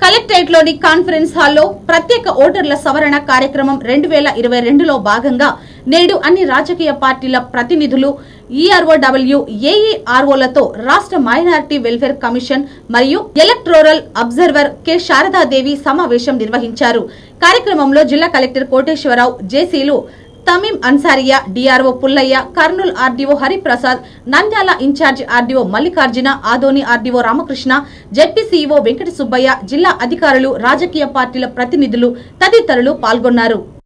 collectorate లోని conference హాల్లో ప్రత్యేక ఓటర్ల సవరణ కార్యక్రమం రెండు వేల ఇరవై రెండులో భాగంగా నేడు అన్ని రాజకీయ పార్టీల ప్రతినిధులు ఈఆర్ఓడబ్ల్యూ ఏఈఆర్ఓలతో రాష్ట్ర మైనారిటీ వెల్ఫేర్ కమిషన్ మరియు ఎలక్ట్రోరల్ అబ్జర్వర్ కె శారదాదేవి సమావేశం నిర్వహించారు కార్యక్రమంలో జిల్లా కలెక్టర్ కోటేశ్వరరావు జేసీలు Tameem Ansariya DRO Pullaiah Kurnool RDO Hariprasad Nandyal incharge RDO Mallikarjuna Adoni RDO Ramakrishna ZP CEO Venkata Subbaiah జిల్లా అధికారులు రాజకీయ పార్టీల ప్రతినిధులు తదితరులు పాల్గొన్నారు